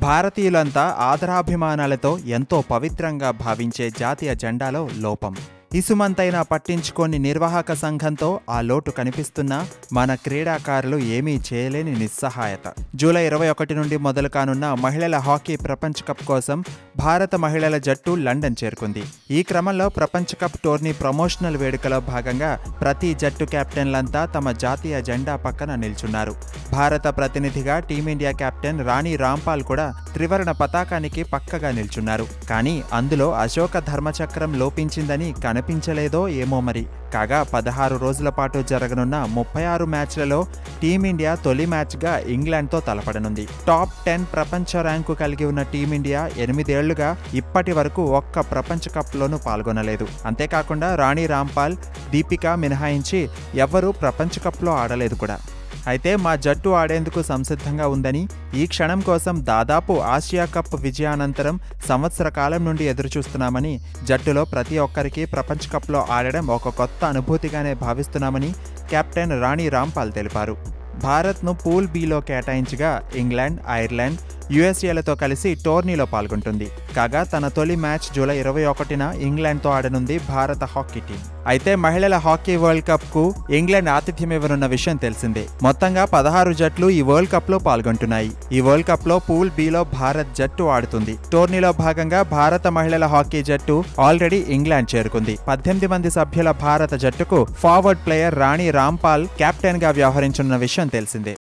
భారతీయులంతా ఆదరాభిమానాలతో ఎంతో పవిత్రంగా భావించే జాతీయ జెండాలో లోపం ఇసుమంతైనా పట్టించుకోని నిర్వాహక సంఘంతో ఆ లోటు కనిపిస్తున్నా మన క్రీడాకారులు ఏమీ చేయలేని నిస్సహాయత జూలై ఇరవై ఒకటి నుండి మొదలు కానున్న మహిళల హాకీ ప్రపంచ కప్ కోసం భారత మహిళల జట్టు లండన్ చేరుకుంది ఈ క్రమంలో ప్రపంచ కప్ టోర్నీ ప్రమోషనల్ వేడుకలో భాగంగా ప్రతి జట్టు కెప్టెన్లంతా తమ జాతీయ జెండా పక్కన నిల్చున్నారు భారత ప్రతినిధిగా టీమిండియా కెప్టెన్ రాణి రాంపాల్ కూడా త్రివర్ణ పతాకానికి పక్కగా నిల్చున్నారు కానీ అందులో అశోక ధర్మచక్రం లోపించిందని కనిపించలేదో ఏమో మరి కాగా పదహారు రోజుల పాటు జరగనున్న ముప్పై ఆరు మ్యాచ్లలో టీమిండియా తొలి మ్యాచ్గా ఇంగ్లాండ్తో తలపడనుంది టాప్ టెన్ ప్రపంచ ర్యాంకు కలిగి ఉన్న టీమిండియా ఎనిమిదేళ్లుగా ఇప్పటి వరకు ఒక్క ప్రపంచ కప్లోనూ పాల్గొనలేదు అంతేకాకుండా రాణి రాంపాల్ దీపిక మినహాయించి ఎవ్వరూ ప్రపంచ కప్లో ఆడలేదు కూడా అయితే మా జట్టు ఆడేందుకు సంసిద్ధంగా ఉందని ఈ క్షణం కోసం దాదాపు ఆసియా కప్ విజయానంతరం సంవత్సర కాలం నుండి ఎదురుచూస్తున్నామని జట్టులో ప్రతి ఒక్కరికి ప్రపంచ కప్లో ఆడడం ఒక కొత్త అనుభూతిగానే భావిస్తున్నామని కెప్టెన్ రాణి రాంపాల్ తెలిపారు భారత్ను పూల్ బిలో కేటాయించగా ఇంగ్లాండ్ ఐర్లాండ్ యుఎస్ఏలతో కలిసి టోర్నీలో పాల్గొంటుంది కాగా తన తొలి మ్యాచ్ జూలై ఇరవై ఒకటిన ఇంగ్లాండ్తో ఆడనుంది భారత హాకీ టీం అయితే మహిళల హాకీ వరల్డ్ కప్ కు ఇంగ్లాండ్ ఆతిథ్యం ఇవ్వనున్న విషయం తెలిసిందే మొత్తంగా పదహారు జట్లు ఈ వరల్డ్ కప్ లో పాల్గొంటున్నాయి ఈ వరల్డ్ కప్ లో పూల్ బిలో భారత్ జట్టు ఆడుతుంది టోర్నీలో భాగంగా భారత మహిళల హాకీ జట్టు ఆల్రెడీ ఇంగ్లాండ్ చేరుకుంది పద్దెనిమిది మంది సభ్యుల భారత జట్టుకు forward player Rani Rampal captain గా వ్యవహరించనున్న విషయం తెలిసిందే